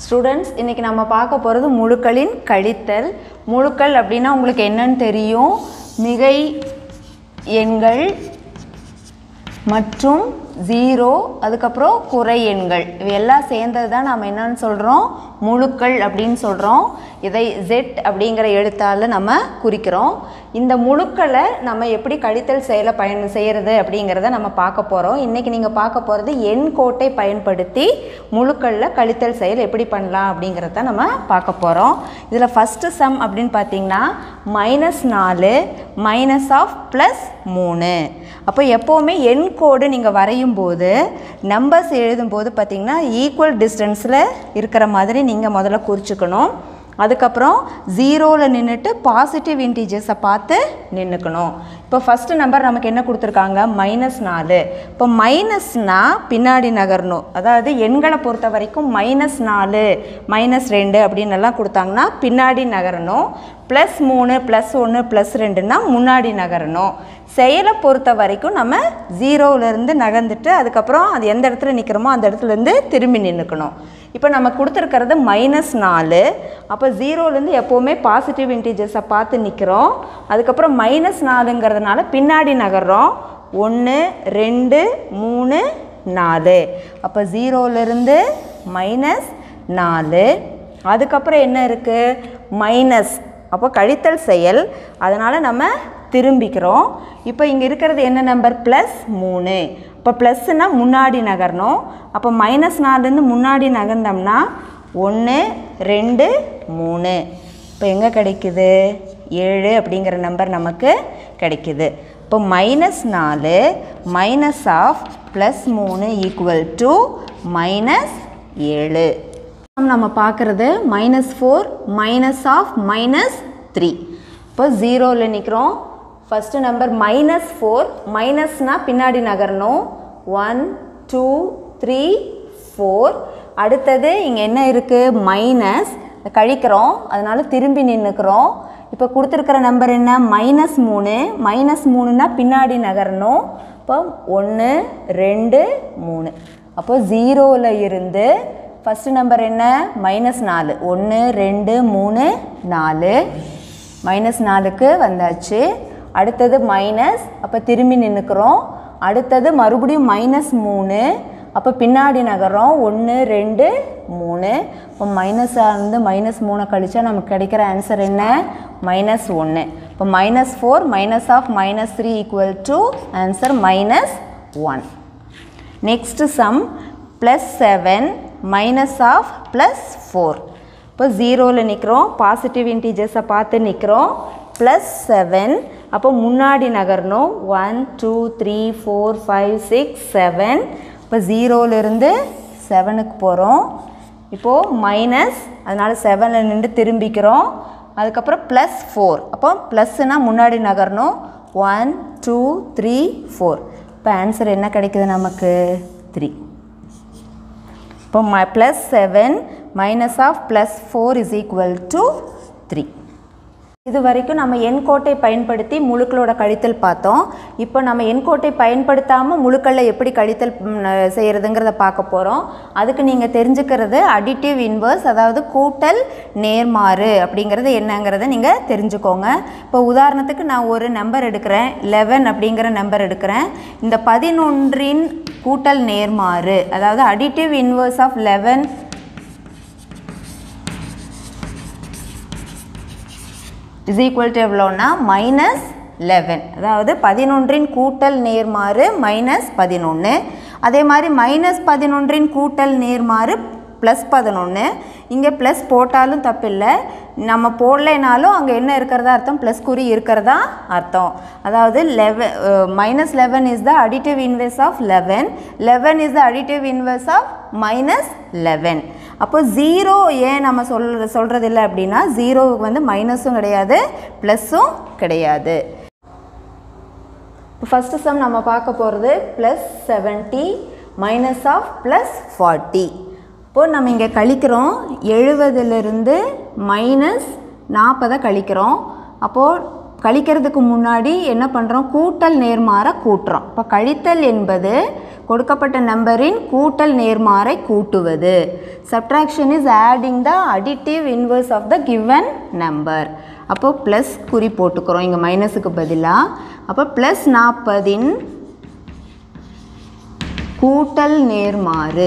students இன்றைக்கி நம்ம பார்க்க போகிறது முழுக்களின் கழித்தல் முழுக்கள் அப்படின்னா உங்களுக்கு என்னன்னு தெரியும் மிகை எண்கள் மற்றும் ஜீரோ அதுக்கப்புறம் குறை எண்கள் இவை எல்லாம் சேர்ந்தது தான் நம்ம என்னன்னு சொல்கிறோம் முழுக்கள் அப்படின்னு சொல்கிறோம் இதை ஜெட் அப்படிங்கிற எழுத்தால் நம்ம குறிக்கிறோம் இந்த முழுக்களை நம்ம எப்படி கழித்தல் செயலை பயன் செய்கிறது அப்படிங்கிறத நம்ம பார்க்க போகிறோம் இன்றைக்கி நீங்கள் பார்க்க போகிறது எண் கோட்டை பயன்படுத்தி முழுக்களில் கழித்தல் செயல் எப்படி பண்ணலாம் அப்படிங்கிறத நம்ம பார்க்க போகிறோம் இதில் ஃபஸ்ட்டு சம் அப்படின்னு பார்த்தீங்கன்னா மைனஸ் நாலு மைனஸ் ஆஃப் ப்ளஸ் மூணு அப்போ எப்போவுமே எண் கோடு நீங்கள் வரையும் போது நம்பர்ஸ் எழுதும்போது பார்த்தீங்கன்னா ஈக்குவல் டிஸ்டன்ஸில் இருக்கிற மாதிரி நீங்கள் முதல்ல குறிச்சுக்கணும் அதுக்கப்புறம் ஜீரோவில் நின்றுட்டு பாசிட்டிவ் இன்டீஜர்ஸை பார்த்து நின்றுக்கணும் இப்போ ஃபஸ்ட்டு நம்பர் நமக்கு என்ன கொடுத்துருக்காங்க மைனஸ் நாலு இப்போ மைனஸ்னால் பின்னாடி நகரணும் அதாவது எண்களை பொறுத்த வரைக்கும் மைனஸ் நாலு மைனஸ் ரெண்டு அப்படின்னு எல்லாம் கொடுத்தாங்கன்னா பின்னாடி நகரணும் ப்ளஸ் மூணு ப்ளஸ் ஒன்று ப்ளஸ் ரெண்டுன்னா முன்னாடி நகரணும் செயலை பொறுத்த வரைக்கும் நம்ம ஜீரோவிலேருந்து நகர்ந்துட்டு அதுக்கப்புறம் அது எந்த இடத்துல நிற்கிறோமோ அந்த இடத்துலேருந்து திரும்பி நின்றுக்கணும் இப்போ நம்ம கொடுத்துருக்கிறது மைனஸ் நாலு அப்போ ஜீரோலேருந்து எப்போவுமே பாசிட்டிவ் இன்டீஜர்ஸை பார்த்து நிற்கிறோம் அதுக்கப்புறம் மைனஸ் நாலுங்கிறதுனால பின்னாடி நகர்றோம் ஒன்று ரெண்டு மூணு நாலு அப்போ ஜீரோலேருந்து மைனஸ் நாலு அதுக்கப்புறம் என்ன இருக்குது மைனஸ் அப்போ கழித்தல் செயல் அதனால் நம்ம திரும்பிக்கிறோம் இப்போ இங்கே இருக்கிறது என்ன நம்பர் ப்ளஸ் மூணு இப்போ ப்ளஸ்னால் முன்னாடி நகரணும் அப்போ மைனஸ் நாலுலேருந்து முன்னாடி நகர்ந்தோம்னா ஒன்று ரெண்டு மூணு இப்போ எங்கே கிடைக்குது ஏழு அப்படிங்கிற நம்பர் நமக்கு கிடைக்குது இப்போ மைனஸ் நாலு மைனஸ் ஆஃப் ப்ளஸ் மூணு ஈக்குவல் டு மைனஸ் ஏழு நம்ம பார்க்குறது minus four minus of minus three இப்போ ஜீரோவில் நிற்கிறோம் ஃபஸ்ட்டு நம்பர் மைனஸ் ஃபோர் மைனஸ்னால் பின்னாடி நகரணும் ஒன் டூ த்ரீ ஃபோர் அடுத்தது இங்கே என்ன இருக்குது மைனஸ் கழிக்கிறோம் அதனால் திரும்பி நின்றுக்கிறோம் இப்போ கொடுத்துருக்கிற நம்பர் என்ன மைனஸ் மூணு மைனஸ் மூணுனா பின்னாடி நகரணும் இப்போ ஒன்று ரெண்டு மூணு அப்போ ஜீரோவில் இருந்து ஃபஸ்ட்டு நம்பர் என்ன மைனஸ் நாலு ஒன்று ரெண்டு மூணு நாலு மைனஸ் நாலுக்கு வந்தாச்சு அடுத்தது மைனஸ் அப்போ திரும்பி நின்றுக்கிறோம் அடுத்தது மறுபடியும் மைனஸ் மூணு அப்போ பின்னாடி நகரம் ஒன்று ரெண்டு மூணு இப்போ மைனஸாக இருந்து மைனஸ் மூணை கழிச்சா நமக்கு கிடைக்கிற ஆன்சர் என்ன மைனஸ் ஒன்று இப்போ minus four minus of minus three equal to answer minus one next sum plus seven minus of plus four இப்போ ஜீரோவில் நிற்கிறோம் பாசிட்டிவ் இன்டீஜர்ஸை பார்த்து நிற்கிறோம் ப்ளஸ் செவன் அப்போ முன்னாடி நகரணும் one two three four five six seven இப்போ ஜீரோவிலேருந்து செவனுக்கு போகிறோம் இப்போது மைனஸ் அதனால் செவனில் நின்று திரும்பிக்கிறோம் அதுக்கப்புறம் ப்ளஸ் ஃபோர் அப்போ ப்ளஸ்னால் முன்னாடி நகரணும் ஒன் டூ த்ரீ ஃபோர் இப்போ ஆன்சர் என்ன கிடைக்குது நமக்கு த்ரீ இப்போ ம plus seven minus of plus four is equal to three இது வரைக்கும் நம்ம எண்கோட்டை பயன்படுத்தி முழுக்களோட கழித்தல் பார்த்தோம் இப்போ நம்ம எண்கோட்டை பயன்படுத்தாமல் முழுக்களில் எப்படி கழித்தல் ம், செய்கிறதுங்கிறத பார்க்க போகிறோம் அதுக்கு நீங்கள் தெரிஞ்சுக்கிறது அடிட்டிவ் இன்வர்ஸ் அதாவது கூட்டல் நேர்மாறு அப்படிங்கிறது என்னங்கிறத நீங்கள் தெரிஞ்சுக்கோங்க இப்போ உதாரணத்துக்கு நான் ஒரு நம்பர் எடுக்கிறேன் லெவன் அப்படிங்கிற நம்பர் எடுக்கிறேன் இந்த பதினொன்றின் கூட்டல் நேர்மாறு அதாவது additive inverse of eleven is equal to எவ்வளோன்னா மைனஸ் லெவன் அதாவது பதினொன்றின் கூட்டல் நேர்மாறு மைனஸ் பதினொன்று அதே மாதிரி மைனஸ் பதினொன்றின் கூட்டல் நேர்மாறு ப்ளஸ் பதினொன்று இங்கே ப்ளஸ் போட்டாலும் தப்பில்லை நம்ம போடலைனாலும் அங்கே என்ன இருக்கிறதா அர்த்தம் ப்ளஸ் குறி இருக்கிறதா அர்த்தம் அதாவது eleven minus eleven is the additive inverse of eleven eleven is the additive inverse of minus eleven அப்போ ஜீரோ ஏன் நம்ம சொல் சொல்கிறது இல்லை அப்படின்னா ஜீரோவுக்கு வந்து மைனஸும் கிடையாது ப்ளஸ்ஸும் கிடையாது ஃபஸ்ட்டு சம் நம்ம பார்க்க போகிறது plus seventy minus of plus forty இப்போது நம்ம இங்கே கழிக்கிறோம் எழுபதுலேருந்து மைனஸ் நாற்பதை கழிக்கிறோம் அப்போது கழிக்கிறதுக்கு முன்னாடி என்ன பண்ணுறோம் கூட்டல் நேர்மாற கூட்டுறோம் இப்போ கழித்தல் என்பது கொடுக்கப்பட்ட நம்பரின் கூட்டல் நேர்மாறை கூட்டுவது subtraction is adding the additive inverse of the given number அப்போ ப்ளஸ் குறி போட்டுக்கிறோம் இங்கே மைனஸுக்கு பதிலாக அப்போ ப்ளஸ் நாற்பதின் கூட்டல் நேர்மாறு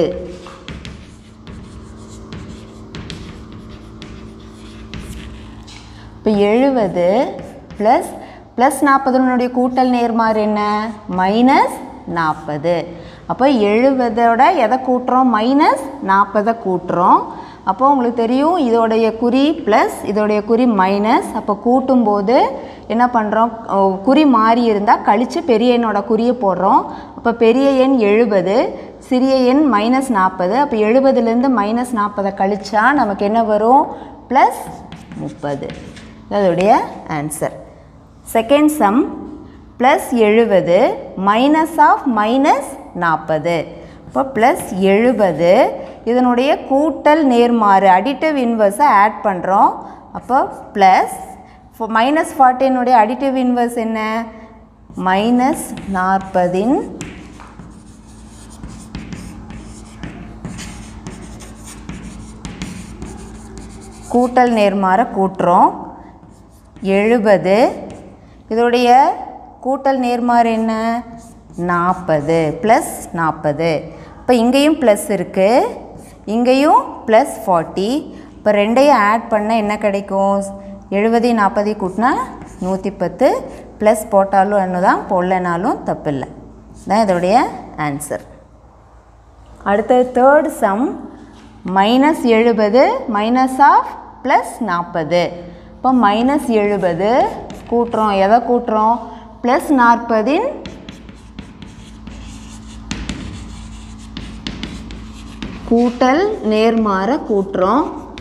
இப்போ எழுபது ப்ளஸ் ப்ளஸ் நாற்பதுனுடைய கூட்டல் நேர்மாறு என்ன மைனஸ் நாற்பது அப்போ எழுபதோட எதை கூட்டுறோம் மைனஸ் நாற்பதை கூட்டுறோம் அப்போ உங்களுக்கு தெரியும் இதோடைய குறி ப்ளஸ் இதோடைய குறி மைனஸ் அப்போ கூட்டும்போது என்ன பண்ணுறோம் குறி மாறி இருந்தால் கழித்து பெரிய எண்ணோட குறியை போடுறோம் அப்போ பெரிய எண் எழுபது சிறிய எண் மைனஸ் நாற்பது அப்போ எழுபதுலேருந்து மைனஸ் நாற்பதை கழிச்சா நமக்கு என்ன வரும் ப்ளஸ் முப்பது அதோடைய ஆன்சர் செகண்ட் சம் ப்ளஸ் எழுபது மைனஸ் ஆஃப் மைனஸ் நாற்பது இப்போ ப்ளஸ் எழுபது இதனுடைய கூட்டல் நேர்மாறு அடிட்டிவ் இன்வர்ஸை ஆட் பண்ணுறோம் அப்போ ப்ளஸ் மைனஸ் ஃபார்ட்டினுடைய அடிட்டிவ் இன்வர்ஸ் என்ன மைனஸ் நாற்பதின் கூட்டல் நேர்மாற கூட்டுறோம் எழுபது இதோடைய கூட்டல் நேர்மாறு என்ன நாற்பது ப்ளஸ் நாற்பது இப்போ இங்கேயும் ப்ளஸ் இருக்குது இங்கேயும் ப்ளஸ் ஃபார்ட்டி இப்போ ரெண்டையும் ஆட் பண்ண என்ன கிடைக்கும் எழுபதையும் நாற்பதையும் கூட்டினா நூற்றி பத்து ப்ளஸ் போட்டாலும் ஒன்று தான் போடலனாலும் தப்பில்லை தான் இதோடைய ஆன்சர் அடுத்தது தேர்ட் சம் மைனஸ் எழுபது மைனஸ் ஆஃப் ப்ளஸ் நாற்பது இப்போ மைனஸ் எழுபது கூட்டுறோம் எதை கூட்டுறோம் ப்ளஸ் நாற்பதின் கூட்டல் நேர்மாற கூட்டுறோம்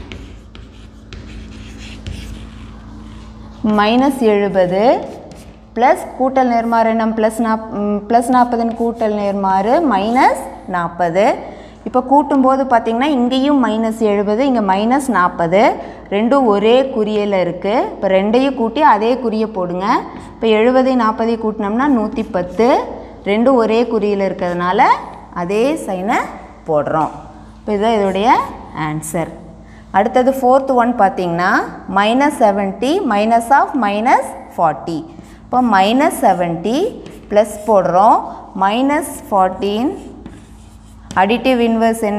மைனஸ் எழுபது ப்ளஸ் கூட்டல் நேர்மாறு என்ன ப்ளஸ் நாப் ப்ளஸ் நாற்பதின் கூட்டல் நேர்மாறு மைனஸ் நாற்பது இப்போ கூட்டும்போது பார்த்திங்கன்னா இங்கேயும் மைனஸ் எழுபது இங்கே மைனஸ் நாற்பது ரெண்டும் ஒரே குறியில் இருக்குது இப்போ ரெண்டையும் கூட்டி அதே குறியை போடுங்க இப்போ எழுபதையும் நாற்பதையும் கூட்டினோம்னா நூற்றி பத்து ரெண்டும் ஒரே குறியில் இருக்கிறதுனால அதே சைனை போடுறோம் இப்போ இதுதான் இதோடைய ஆன்சர் அடுத்தது ஃபோர்த் ஒன் பார்த்தீங்கன்னா minus seventy minus of minus forty இப்போ மைனஸ் செவன்ட்டி ப்ளஸ் போடுறோம் மைனஸ் ஃபார்ட்டீன் அடிட்டிவ் இன்வர்ஸ் என்ன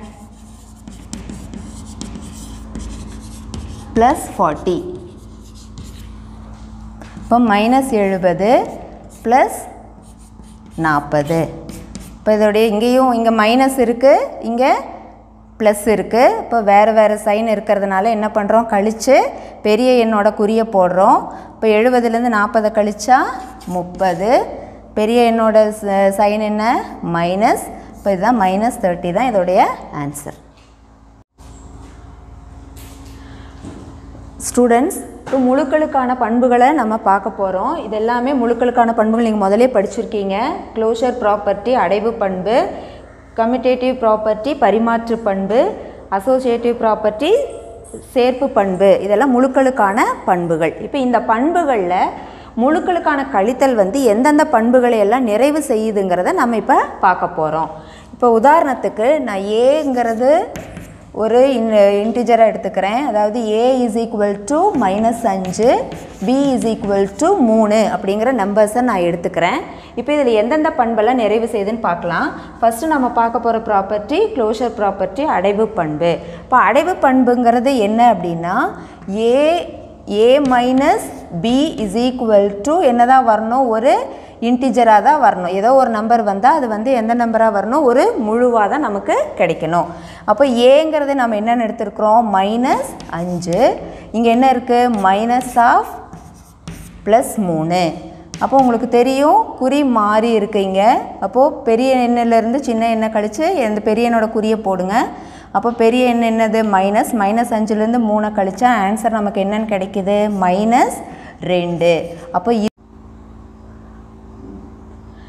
ப்ளஸ் ஃபார்ட்டி இப்போ மைனஸ் எழுபது ப்ளஸ் நாற்பது இப்போ இதோடைய இங்கேயும் இங்கே மைனஸ் இருக்குது இங்கே ப்ளஸ் இருக்குது இப்போ வேறு வேறு சைன் இருக்கிறதுனால என்ன பண்ணுறோம் கழித்து பெரிய எண்ணோட குறியை போடுறோம் இப்போ எழுபதுலேருந்து நாற்பதை கழிச்சா முப்பது பெரிய எண்ணோட சைன் என்ன மைனஸ் இப்போ இதுதான் மைனஸ் தேர்ட்டி தான் இதோடைய ஆன்சர் ஸ்டூடெண்ட்ஸ் இப்போ முழுக்களுக்கான பண்புகளை நம்ம பார்க்க போகிறோம் இது எல்லாமே முழுக்களுக்கான பண்புகள் நீங்கள் முதலே படிச்சிருக்கீங்க க்ளோஷர் ப்ராப்பர்ட்டி அடைவு பண்பு கம்யூட்டேட்டிவ் ப்ராப்பர்ட்டி பரிமாற்று பண்பு அசோசியேட்டிவ் ப்ராப்பர்ட்டி சேர்ப்பு பண்பு இதெல்லாம் முழுக்களுக்கான பண்புகள் இப்போ இந்த பண்புகளில் முழுக்களுக்கான கழித்தல் வந்து எந்தெந்த பண்புகளை எல்லாம் நிறைவு செய்யுதுங்கிறத நம்ம இப்போ பார்க்க போகிறோம் இப்போ உதாரணத்துக்கு நான் ஏங்கிறது ஒரு இன் இன்டிஜராக எடுத்துக்கிறேன் அதாவது A is equal to minus அஞ்சு பி இஸ் ஈக்குவல் டு மூணு அப்படிங்கிற நம்பர்ஸை நான் எடுத்துக்கிறேன் இப்போ இதில் எந்தெந்த பண்பெல்லாம் நிறைவு செய்யுதுன்னு பார்க்கலாம் ஃபஸ்ட்டு நம்ம பார்க்க போகிற ப்ராப்பர்ட்டி க்ளோஷர் ப்ராப்பர்ட்டி அடைவு பண்பு இப்போ அடைவு பண்புங்கிறது என்ன அப்படின்னா A A minus B is equal to என்ன தான் வரணும் ஒரு இன்டிஜராக தான் வரணும் ஏதோ ஒரு நம்பர் வந்தால் அது வந்து எந்த நம்பராக வரணும் ஒரு முழுவாக தான் நமக்கு கிடைக்கணும் அப்போ ஏங்கிறது நம்ம என்னென்னு எடுத்துருக்குறோம் மைனஸ் அஞ்சு இங்கே என்ன இருக்குது மைனஸ் ஆஃப் ப்ளஸ் மூணு அப்போ உங்களுக்கு தெரியும் குறி மாறி இருக்குங்க அப்போது பெரிய எண்ணிலேருந்து சின்ன எண்ணெய் கழித்து எந்த பெரிய எண்ணோட குறியை போடுங்க அப்போ பெரிய எண் என்னது மைனஸ் மைனஸ் அஞ்சுலேருந்து மூணை கழிச்சா ஆன்சர் நமக்கு என்னன்னு கிடைக்குது மைனஸ் ரெண்டு அப்போ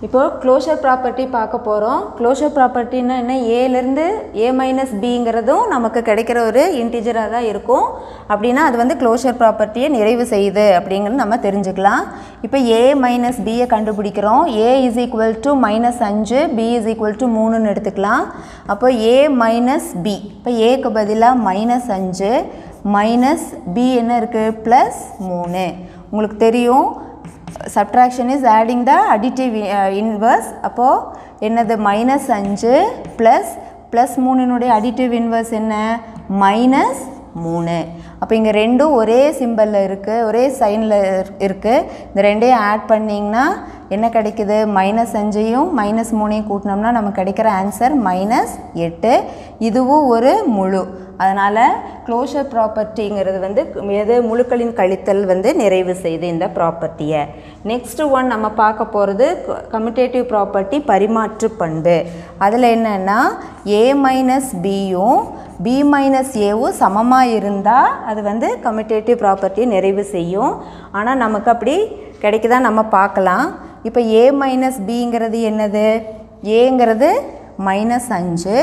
இப்போ க்ளோஷர் ப்ராப்பர்ட்டி பார்க்க போகிறோம் க்ளோஷர் ப்ராப்பர்ட்டின்னா என்ன ஏலேருந்து ஏ மைனஸ் பிங்கிறதும் நமக்கு கிடைக்கிற ஒரு இன்டிஜராக தான் இருக்கும் அப்படின்னா அது வந்து க்ளோஷர் ப்ராப்பர்ட்டியை நிறைவு செய்யுது அப்படிங்கிறது நம்ம தெரிஞ்சுக்கலாம் இப்போ ஏ மைனஸ் பியை கண்டுபிடிக்கிறோம் A is equal to minus அஞ்சு பி இஸ் ஈக்குவல் டு மூணுன்னு எடுத்துக்கலாம் அப்போ ஏ மைனஸ் பி இப்போ ஏக்கு பதிலாக மைனஸ் அஞ்சு மைனஸ் பி என்ன இருக்குது ப்ளஸ் மூணு உங்களுக்கு தெரியும் subtraction is adding the additive inverse அப்போது என்னது மைனஸ் அஞ்சு ப்ளஸ் ப்ளஸ் மூணினுடைய அடிட்டிவ் இன்வர்ஸ் என்ன மைனஸ் மூணு அப்போ இங்கே ரெண்டும் ஒரே சிம்பிளில் இருக்குது ஒரே சைனில் இருக்குது இந்த ரெண்டையும் ஆட் பண்ணிங்கன்னா என்ன கிடைக்குது மைனஸ் அஞ்சையும் மைனஸ் மூணையும் கூட்டினோம்னா நமக்கு கிடைக்கிற ஆன்சர் மைனஸ் எட்டு இதுவும் ஒரு முழு அதனால் க்ளோஷர் ப்ராப்பர்ட்டிங்கிறது வந்து எது முழுக்களின் கழித்தல் வந்து நிறைவு செய்து இந்த ப்ராப்பர்ட்டியை நெக்ஸ்ட் ஒன் நம்ம பார்க்க போகிறது கம்யூட்டேட்டிவ் ப்ராப்பர்ட்டி பரிமாற்று பண்பு அதில் என்னென்னா ஏ மைனஸ் பியும் பி மைனஸ் ஏவும் சமமாக இருந்தால் அது வந்து கம்யூட்டேட்டிவ் ப்ராப்பர்ட்டியை நிறைவு செய்யும் ஆனால் நமக்கு அப்படி கிடைக்குதா நம்ம பார்க்கலாம் இப்போ ஏ மைனஸ் பிங்கிறது என்னது ஏங்கிறது மைனஸ் அஞ்சு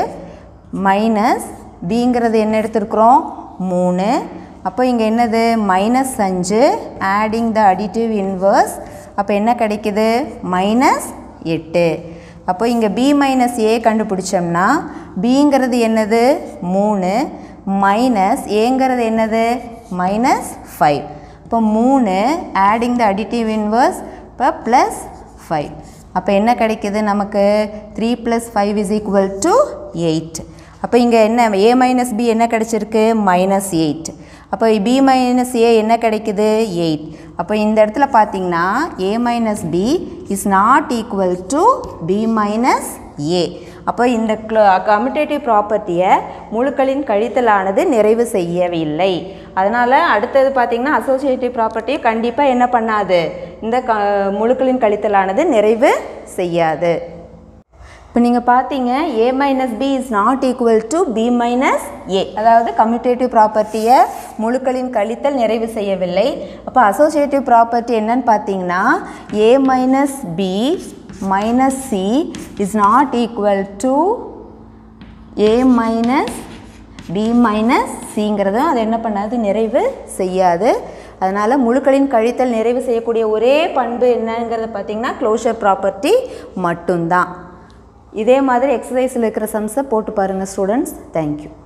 மைனஸ் பிங்கிறது என்ன எடுத்திருக்கிறோம் மூணு அப்போ இங்கே என்னது மைனஸ் அஞ்சு ஆடிங் த அடிட்டிவ் இன்வர்ஸ் அப்போ என்ன கிடைக்குது மைனஸ் எட்டு அப்போ இங்கே பி மைனஸ் ஏ கண்டுபிடிச்சோம்னா பிங்கிறது என்னது மூணு மைனஸ் ஏங்கிறது என்னது மைனஸ் ஃபைவ் இப்போ மூணு ஆடிங் த அடிட்டிவ் இன்வர்ஸ் இப்போ ப்ளஸ் ஃபைவ் அப்போ என்ன கிடைக்குது நமக்கு three plus five is equal to eight அப்போ இங்கே என்ன ஏ மைனஸ் பி என்ன கிடைச்சிருக்கு மைனஸ் எயிட் அப்போ பி மைனஸ் ஏ என்ன கிடைக்குது எயிட் அப்போ இந்த இடத்துல பார்த்தீங்கன்னா A minus B is not equal to B minus A அப்போ இந்த கம்யூட்டேட்டிவ் ப்ராப்பர்ட்டியை முழுக்களின் கழித்தலானது நிறைவு செய்யவில்லை அதனால் அடுத்தது பார்த்திங்கன்னா அசோசியேட்டிவ் ப்ராப்பர்ட்டியை கண்டிப்பாக என்ன பண்ணாது இந்த க முழுக்களின் கழித்தலானது நிறைவு செய்யாது இப்போ நீங்கள் பார்த்தீங்க A minus B is not equal to B minus A அதாவது கம்யூட்டேட்டிவ் ப்ராப்பர்ட்டியை முழுக்களின் கழித்தல் நிறைவு செய்யவில்லை அப்போ அசோசியேட்டிவ் ப்ராப்பர்ட்டி என்னன்னு பார்த்தீங்கன்னா A minus B minus C is not equal to A minus B minus சிங்கிறதும் அது என்ன பண்ணாது நிறைவு செய்யாது அதனால் முழுக்களின் கழித்தல் நிறைவு செய்யக்கூடிய ஒரே பண்பு என்னங்கிறத பார்த்தீங்கன்னா க்ளோஷர் ப்ராப்பர்ட்டி மட்டும்தான் இதே மாதிரி எக்ஸசைஸில் இருக்கிற சம்ஸை போட்டு பாருங்கள் ஸ்டூடெண்ட்ஸ் தேங்க்யூ